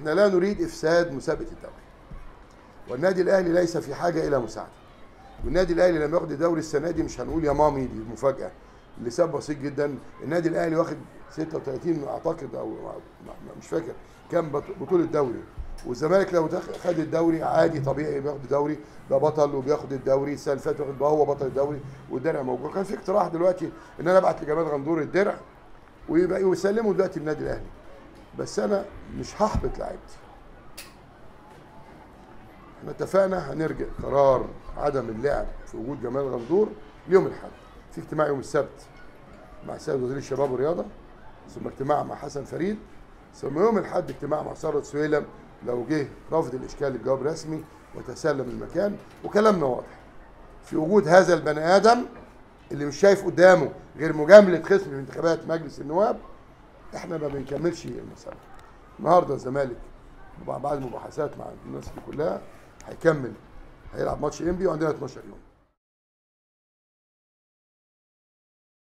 احنا لا نريد افساد مسابقه الدوري والنادي الاهلي ليس في حاجه الى مساعده والنادي الاهلي لما ياخد الدوري السنه دي مش هنقول يا مامي دي مفاجاه لسبب بسيط جدا النادي الاهلي واخد 36 اعتقد او مش فاكر كام بط- بطوله دوري والزمالك لو تاخ- خد الدوري عادي طبيعي بياخد الدوري ده بطل وبياخد الدوري السنه اللي فاتت واخد هو بطل الدوري والدرع موجود كان في اقتراح دلوقتي ان انا ابعت لجمال غندور الدرع ويبقى ويسلمه دلوقتي النادي الاهلي بس انا مش هحبط لعيبتي احنا اتفقنا هنرجع قرار عدم اللعب في وجود جمال غندور يوم الاحد في اجتماع يوم السبت مع السيد وزير الشباب والرياضه ثم اجتماع مع حسن فريد ثم يوم الاحد اجتماع مع ثروت سويلم لو جه رفض الاشكال للجواب رسمي وتسلم المكان وكلامنا واضح في وجود هذا البني ادم اللي مش شايف قدامه غير مجامله خصم في انتخابات مجلس النواب احنا ما بنكملش المساله النهارده الزمالك بعد المباحثات مع الناس دي كلها هيكمل هيلعب ماتش انبي وعندنا 12 يوم